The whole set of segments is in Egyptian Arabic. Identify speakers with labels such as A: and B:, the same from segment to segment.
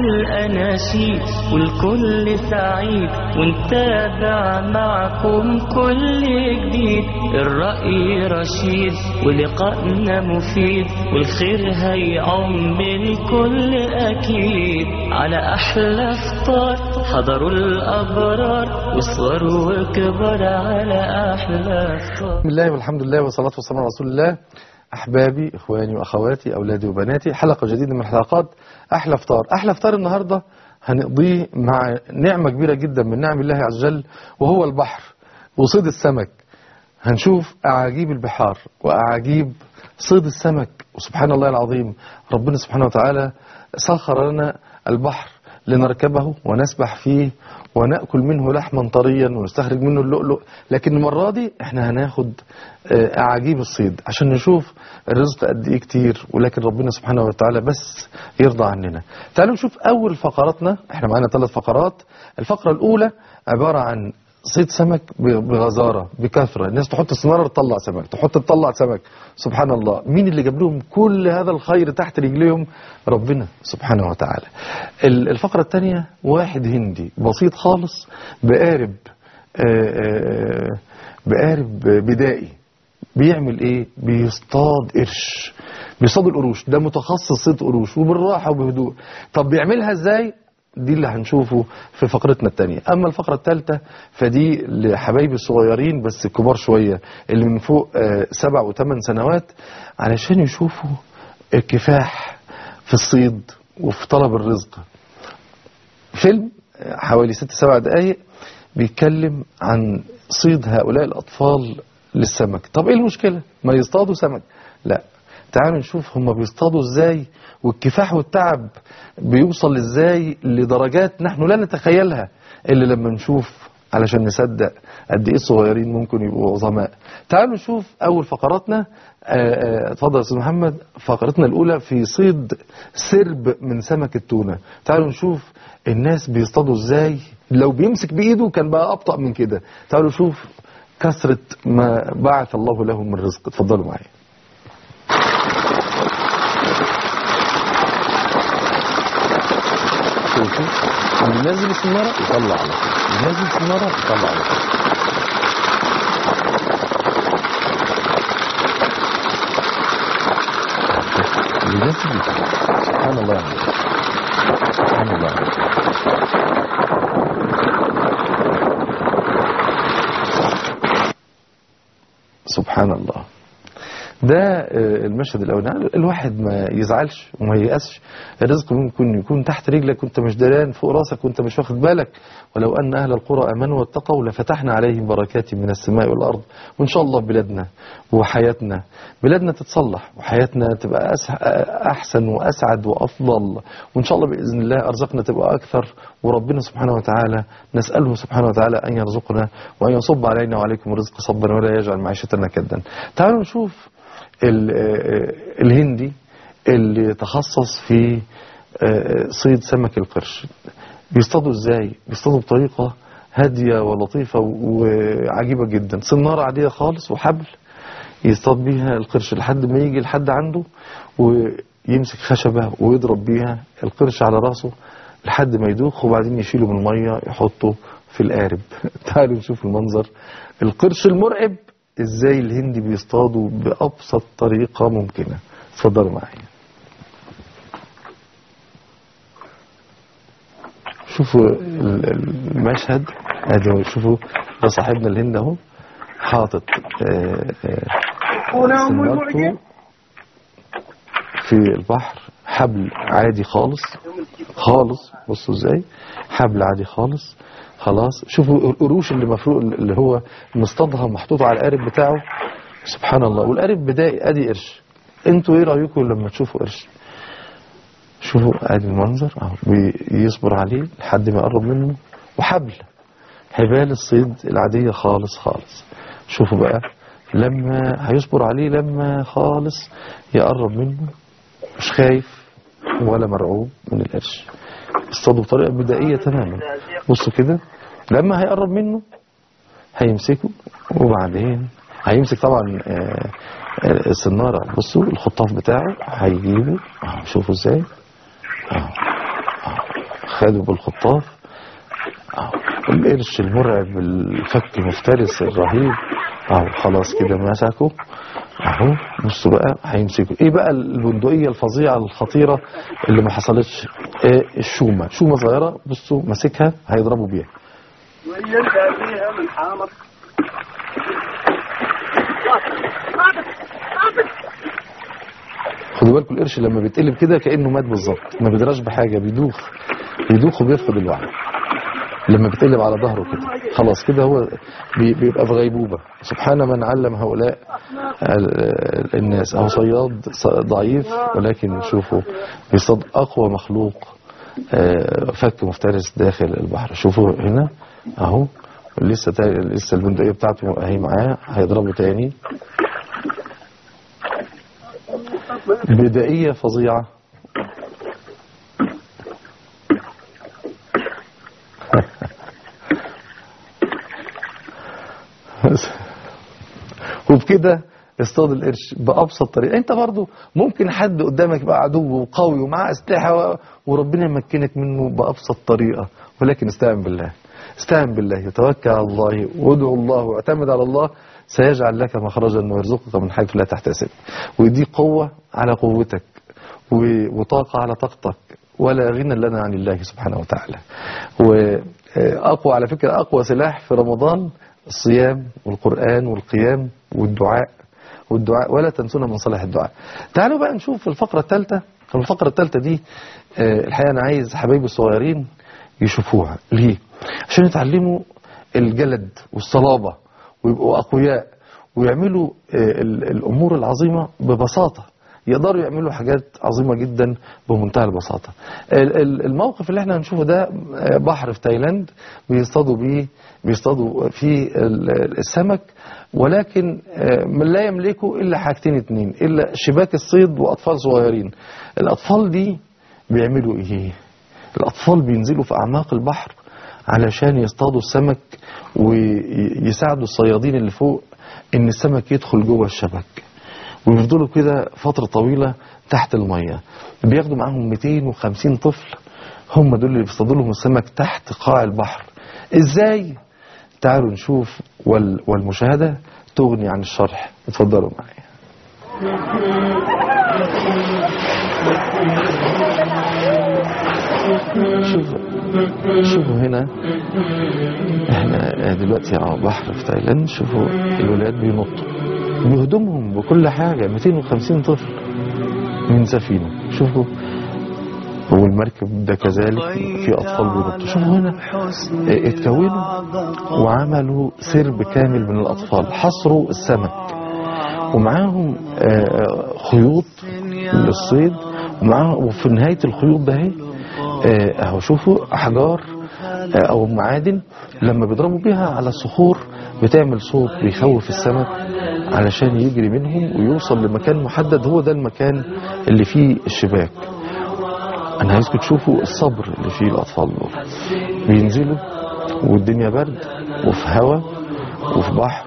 A: الأناشيد والكل سعيد ونتابع معكم كل جديد الرأي رشيد ولقائنا مفيد والخير هيعم الكل أكيد على أحلى فطار حضروا الأبرار وصغروا وكبر على أحلى فطار
B: بسم الله والحمد لله والصلاة والسلام على رسول الله أحبابي إخواني وأخواتي أولادي وبناتي حلقة جديدة من حلقات أحلى فطار أحلى فطار النهاردة هنقضيه مع نعمة كبيرة جدا من نعم الله عز وجل وهو البحر وصيد السمك هنشوف أعاجيب البحار وأعاجيب صيد السمك وسبحان الله العظيم ربنا سبحانه وتعالى سخر لنا البحر لنركبه ونسبح فيه ونأكل منه لحما طريا ونستخرج منه اللؤلؤ لكن المرة دي احنا هناخد آه، أعاجيب الصيد عشان نشوف الرزق قد ايه كتير ولكن ربنا سبحانه وتعالى بس يرضى عننا تعالوا نشوف أول فقراتنا احنا معانا ثلاث فقرات الفقرة الأولى عبارة عن صيد سمك بغزارة بكثرة الناس تحط السنارة تطلع سمك تحط تطلع سمك سبحان الله مين اللي جاب لهم كل هذا الخير تحت رجليهم ربنا سبحانه وتعالى ال- الفقرة الثانية واحد هندي بسيط خالص بقارب آه، آه، بقارب بدائي بيعمل ايه بيصطاد قرش بيصطاد القروش ده متخصص صيد قروش وبالراحه وبهدوء طب بيعملها ازاي دي اللي هنشوفه في فقرتنا الثانيه اما الفقره الثالثه فدي لحبايبي الصغيرين بس الكبار شويه اللي من فوق آه، سبع وثمان سنوات علشان يشوفوا الكفاح في الصيد وفي طلب الرزق فيلم حوالي ست سبع دقايق بيتكلم عن صيد هؤلاء الأطفال للسمك طب ايه المشكلة ما يصطادوا سمك لا تعالوا نشوف هم بيصطادوا ازاي والكفاح والتعب بيوصل ازاي لدرجات نحن لا نتخيلها الا لما نشوف علشان نصدق قد ايه الصغيرين ممكن يبقوا عظماء تعالوا نشوف اول فقراتنا آه، آه، اتفضل يا استاذ محمد فقرتنا الاولى في صيد سرب من سمك التونه تعالوا نشوف الناس بيصطادوا ازاي لو بيمسك بايده كان بقى ابطا من كده تعالوا نشوف كثره ما بعث الله له من رزق اتفضلوا معايا شوفوا ينزل السنارة يطلع على طول ينزل السنارة يطلع على طول ينزل يطلع. سبحان الله يعني. سبحان الله يعني. سبحان الله ده آه، المشهد الاولاني الواحد ما يزعلش وما ييأسش الرزق ممكن يكون تحت رجلك وانت مش دران فوق راسك وانت مش واخد بالك ولو ان اهل القرى امنوا واتقوا لفتحنا عليهم بركات من السماء والارض وان شاء الله بلادنا وحياتنا بلادنا تتصلح وحياتنا تبقى أسح- احسن واسعد وافضل وان شاء الله باذن الله ارزقنا تبقى اكثر وربنا سبحانه وتعالى نساله سبحانه وتعالى ان يرزقنا وان يصب علينا وعليكم الرزق صبا ولا يجعل معيشتنا كدا تعالوا نشوف ال- آه، الهندي اللي تخصص في آه، صيد سمك القرش بيصطادوا ازاي بيصطادوا بطريقة هادية ولطيفة وعجيبة جدا صنارة عادية خالص وحبل يصطاد بيها القرش لحد ما يجي لحد عنده ويمسك خشبة ويضرب بيها القرش على راسه لحد ما يدوخ وبعدين يشيله من المية يحطه في القارب تعالوا نشوف المنظر القرش المرعب ازاي الهندي بيصطادوا بأبسط طريقة ممكنة اتفضلوا معايا شوفوا ال- ال- المشهد ادي هو شوفوا ده صاحبنا الهند اهو حاطط آه، آه، سنارته في البحر حبل عادي خالص خالص بصوا ازاي حبل عادي خالص خلاص شوفوا القروش اللي مفروق اللي هو مصطادها محطوطه على القارب بتاعه سبحان الله والقارب بدائي ادي قرش انتوا ايه رايكم لما تشوفوا قرش شوفوا ادي المنظر اهو بيصبر عليه لحد ما يقرب منه وحبل حبال الصيد العادية خالص خالص شوفوا بقى لما هيصبر عليه لما خالص يقرب منه مش خايف ولا مرعوب من القرش اصطادوا بطريقة بدائية تماما بصوا كده لما هيقرب منه هيمسكه وبعدين هيمسك طبعا آه، آه، السنارة بصوا الخطاف بتاعه هيجيبه اهو شوفوا ازاي اهو اهو خدوا بالخطاف أهو القرش المرعب الفك المفترس الرهيب اهو خلاص كده مسكوا اهو بصوا بقى هيمسكوا ايه بقى البندقيه الفظيعه الخطيره اللي ما حصلتش إيه الشومه شومه صغيره بصوا ماسكها هيضربوا بيها
C: ويرجع فيها من حامض
B: خدوا بالكم القرش لما بيتقلب كده كانه مات بالظبط ما بيدراش بحاجه بيدوخ بيدوخ وبيفقد الوعي لما بيتقلب على ظهره كده خلاص كده هو بي- بيبقى في غيبوبه سبحان من علم هؤلاء ال- الناس اهو صياد ص- ضعيف ولكن شوفوا بيصطاد اقوى مخلوق آه، فك مفترس داخل البحر شوفوا هنا اهو لسه تا... لسه البندقيه بتاعته اهي معاه هيضربه تاني بدائيه فظيعه وبكده اصطاد القرش بأبسط طريقة انت برضو ممكن حد قدامك يبقى عدو وقوي ومعاه اسلحة و- وربنا يمكنك منه بأبسط طريقة ولكن استعن بالله استعن بالله يتوكل على الله وادعو الله واعتمد على الله سيجعل لك مخرجا ويرزقك من حيث لا تحتسب ودي قوة على قوتك و- وطاقة على طاقتك ولا غنى لنا عن الله سبحانه وتعالى وأقوى على فكرة أقوى سلاح في رمضان الصيام والقرآن والقيام والدعاء والدعاء ولا تنسونا من صالح الدعاء تعالوا بقى نشوف الفقرة الثالثة الفقرة الثالثة دي آه، الحقيقة أنا عايز حبايبي الصغيرين يشوفوها ليه؟ عشان يتعلموا الجلد والصلابة ويبقوا أقوياء ويعملوا آه، ال- الأمور العظيمة ببساطة يقدروا يعملوا حاجات عظيمة جدا بمنتهى البساطة ال- ال- الموقف اللي احنا هنشوفه ده آه، بحر في تايلاند بيصطادوا بيه بيصطادوا فيه ال- السمك ولكن آه، من لا يملكوا إلا حاجتين اتنين إلا شباك الصيد وأطفال صغيرين الأطفال دي بيعملوا إيه الأطفال بينزلوا في أعماق البحر علشان يصطادوا السمك ويساعدوا الصيادين اللي فوق إن السمك يدخل جوه الشبك ويفضلوا كده فترة طويلة تحت المية بياخدوا معاهم 250 طفل هم دول اللي بيصطادوا لهم السمك تحت قاع البحر ازاي تعالوا نشوف وال والمشاهدة تغني عن الشرح اتفضلوا معايا شوفوا شوفوا هنا احنا دلوقتي على بحر في تايلاند شوفوا الولاد بينطوا بهدومهم بكل حاجة 250 طفل من سفينة شوفوا والمركب ده كذلك في أطفال بينطوا شوفوا هنا اه، اتكونوا وعملوا سرب كامل من الأطفال حصروا السمك ومعاهم اه، خيوط للصيد ومعاهم وفي نهاية الخيوط ده اهي اه، اهو شوفوا أحجار اه، أو معادن لما بيضربوا بيها على الصخور بتعمل صوت بيخوف السمك علشان يجري منهم ويوصل لمكان محدد هو ده المكان اللي فيه الشباك انا عايزكم تشوفوا الصبر اللي فيه الاطفال دول بينزلوا والدنيا برد وفي هوا وفي بحر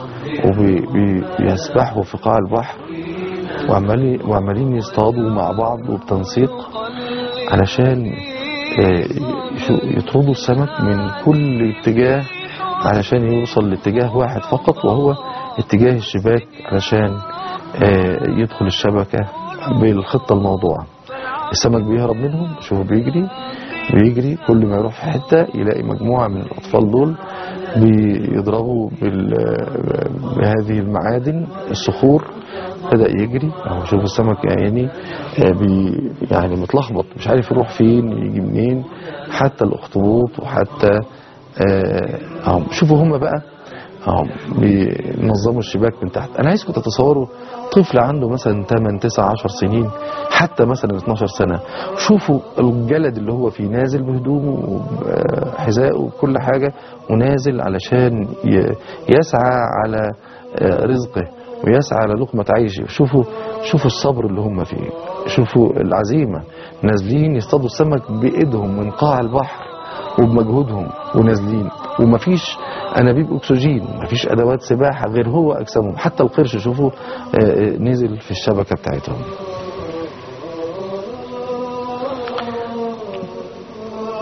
B: وبيسبحوا في قاع البحر وعمالي وعمالين يصطادوا مع بعض وبتنسيق علشان آه، يشو- يطردوا السمك من كل اتجاه علشان يوصل لاتجاه واحد فقط وهو اتجاه الشباك علشان آه، يدخل الشبكة بالخطة الموضوعة السمك بيهرب منهم شوفوا بيجري بيجري كل ما يروح في حتة يلاقي مجموعة من الأطفال دول بيضربوا بال- بهذه المعادن الصخور بدأ يجري اهو شوف السمك يا عيني آه، بي يعني متلخبط مش عارف يروح فين يجي منين حتى الاخطبوط وحتى آه، اهو شوفوا هم بقى اهو بينظموا الشباك من تحت انا عايزكم تتصوروا طفل عنده مثلا 8 9 10 سنين حتى مثلا 12 سنة شوفوا الجلد اللي هو فيه نازل بهدومه وحذائه وكل حاجة ونازل علشان ي- يسعى على آه، رزقه ويسعى على لقمة عيشه شوفوا شوفوا الصبر اللي هم فيه شوفوا العزيمة نازلين يصطادوا السمك بإيدهم من قاع البحر وبمجهودهم ونازلين ومفيش انابيب اكسجين مفيش ادوات سباحه غير هو اجسامهم حتى القرش شوفوا آه، آه، نزل في الشبكه بتاعتهم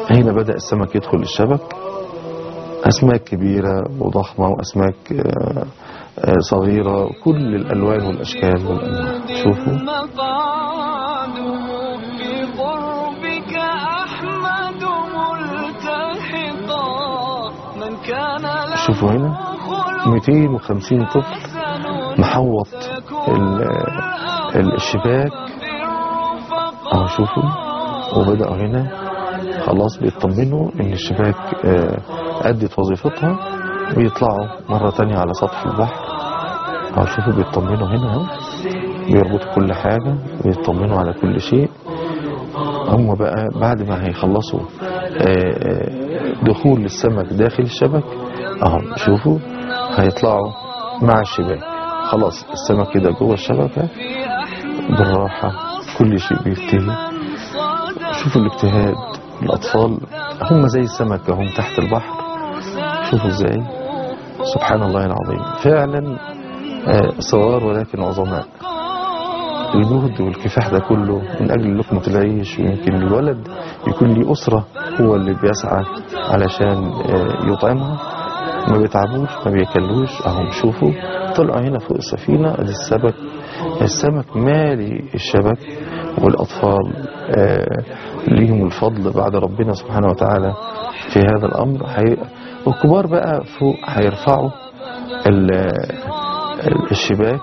B: هنا بدأ السمك يدخل الشبك أسماك كبيرة وضخمة وأسماك آه، آه، صغيرة كل الألوان والأشكال والأنواع شوفوا
D: مقعده في قربك أحمد ملتحقا من كان له
B: شوفوا هنا
D: خلق
B: 250 طفل محوط ال- ال- الشباك اهو شوفوا وبدأوا هنا خلاص بيطمنوا ان الشباك آه، أدت وظيفتها ويطلعوا مرة تانية على سطح البحر اهو شوفوا بيطمنوا هنا اهو بيربطوا كل حاجة ويطمنوا على كل شيء هم بقى بعد ما هيخلصوا آه، آه، دخول السمك داخل الشبك اهو شوفوا هيطلعوا مع الشباك خلاص السمك كده جوه الشبكة بالراحة كل شيء بينتهي شوفوا الاجتهاد الأطفال هم زي السمك هم تحت البحر شوفوا ازاي سبحان الله العظيم فعلا آه، صغار ولكن عظماء الجهد والكفاح ده كله من أجل لقمة العيش ويمكن الولد يكون ليه أسرة هو اللي بيسعى علشان آه، يطعمها ما بيتعبوش ما بيكلوش اهم شوفوا طلعوا هنا فوق السفينة ادي السمك السمك مالي الشبك والأطفال آه، ليهم الفضل بعد ربنا سبحانه وتعالى في هذا الأمر حي... والكبار بقى فوق هيرفعوا ال- ال- الشباك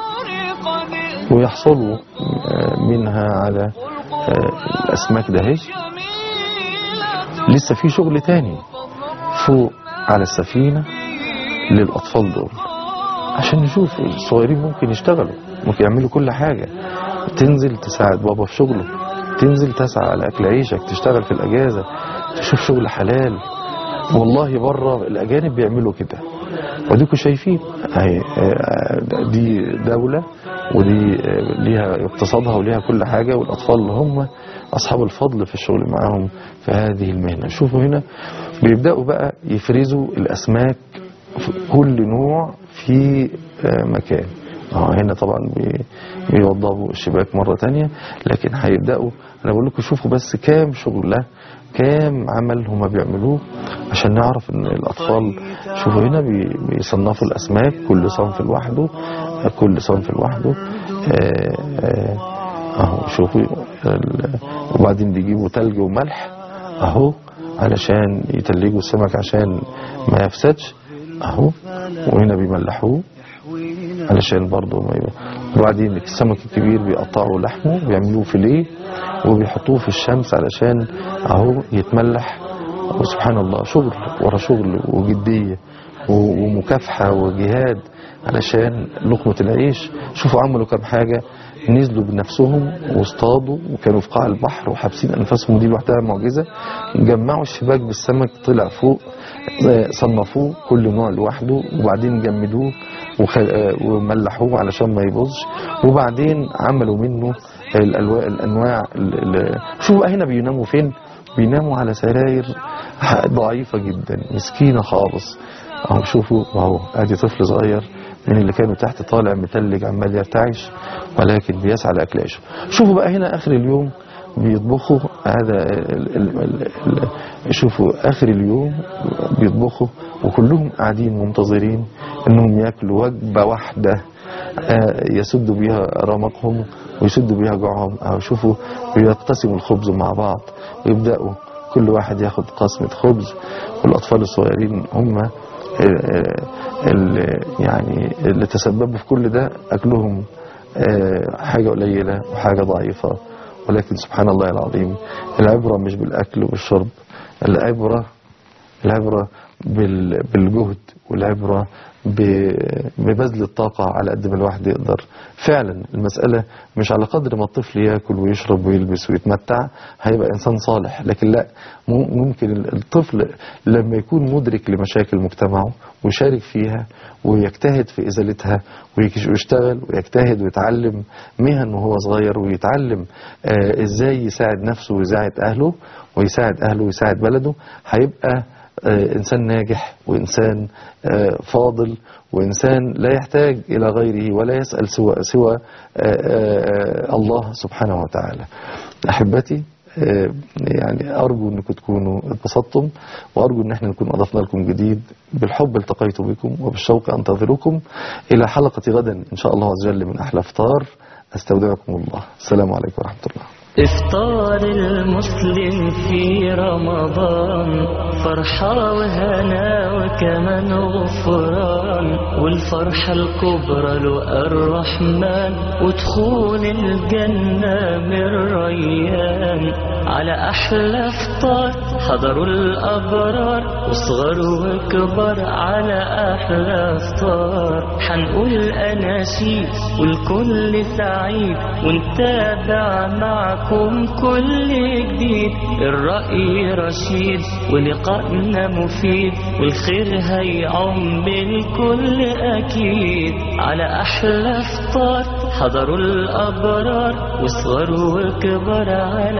B: ويحصلوا آه، منها على آه، الأسماك ده هي لسه في شغل تاني فوق على السفينة للأطفال دول عشان نشوف الصغيرين ممكن يشتغلوا ممكن يعملوا كل حاجة تنزل تساعد بابا في شغله تنزل تسعى على أكل عيشك تشتغل في الأجازة تشوف شغل حلال والله بره الأجانب بيعملوا كده وديكوا شايفين اهي آه، دي دولة ودي آه، ليها اقتصادها وليها كل حاجة والأطفال اللي هم أصحاب الفضل في الشغل معاهم في هذه المهنة شوفوا هنا بيبدأوا بقى يفرزوا الأسماك في كل نوع في آه، مكان اه هنا طبعا بي- بيوضبوا الشباك مرة تانية لكن هيبدأوا انا بقول لكم شوفوا بس كام شغلة كام عمل هما بيعملوه عشان نعرف ان الاطفال شوفوا هنا بي- بيصنفوا الاسماك كل صنف لوحده آه، كل صنف لوحده آه، آه، اهو شوفوا ال- وبعدين بيجيبوا تلج وملح اهو علشان يتلجوا السمك عشان ما يفسدش اهو وهنا بيملحوه علشان برضه ما يبقى وبعدين السمك الكبير بيقطعوا لحمه بيعملوه فيليه وبيحطوه في الشمس علشان اهو يتملح وسبحان الله شغل ورا شغل وجدية و- ومكافحة وجهاد علشان لقمة العيش شوفوا عملوا كم حاجة نزلوا بنفسهم واصطادوا وكانوا في قاع البحر وحابسين أنفسهم دي لوحدها معجزة جمعوا الشباك بالسمك طلع فوق آه، صنفوه كل نوع لوحده وبعدين جمدوه وخ- آه، وملحوه علشان ما يبوظش وبعدين عملوا منه الألواء الأنواع ال- ال- شوفوا بقى هنا بيناموا فين بيناموا على سراير ح- ضعيفة جدا مسكينة خالص اهو شوفوا اهو ادي طفل صغير من اللي كانوا تحت طالع متلج عمال يرتعش ولكن بيسعى لاكل عيشه شوفوا بقى هنا اخر اليوم بيطبخوا هذا ال ال ال ال شوفوا اخر اليوم بيطبخوا وكلهم قاعدين منتظرين انهم ياكلوا وجبه واحده آه، يسدوا بها رمقهم ويسدوا بها جوعهم أو شوفوا بيقتسموا الخبز مع بعض ويبدأوا كل واحد ياخد قسمة خبز والأطفال الصغيرين هم آه، آه، اللي يعني اللي تسببوا في كل ده أكلهم آه، حاجة قليلة وحاجة ضعيفة ولكن سبحان الله العظيم العبرة مش بالأكل والشرب العبرة العبرة بال- بالجهد والعبرة ب- ببذل الطاقة على قد ما الواحد يقدر فعلا المسألة مش على قدر ما الطفل ياكل ويشرب ويلبس ويتمتع هيبقى إنسان صالح لكن لا مم- ممكن الطفل لما يكون مدرك لمشاكل مجتمعه ويشارك فيها ويجتهد في إزالتها ويكش- ويشتغل ويجتهد ويتعلم مهن وهو صغير ويتعلم آه، إزاي يساعد نفسه ويساعد أهله ويساعد أهله ويساعد بلده هيبقى آه، إنسان ناجح وإنسان آه، فاضل وإنسان لا يحتاج إلى غيره ولا يسأل سوى, سوى آه، آه، الله سبحانه وتعالى أحبتي آه، يعني أرجو أنكم تكونوا اتبسطتم وأرجو أن احنا نكون أضفنا لكم جديد بالحب التقيت بكم وبالشوق أنتظركم إلى حلقة غدا إن شاء الله عز وجل من أحلى إفطار أستودعكم الله السلام عليكم ورحمة الله
A: إفطار المسلم في رمضان فرحة وهنا وكمان غفران والفرحة الكبرى لقى الرحمن ودخول الجنة من ريان على أحلى إفطار حضروا الأبرار وصغر وكبر على أحلى إفطار حنقول أناشيد والكل سعيد ونتابع معكم كل جديد الرأي رشيد ولقائنا مفيد والخير هيعم الكل أكيد على أحلى إفطار حضروا الأبرار وصغر وكبر على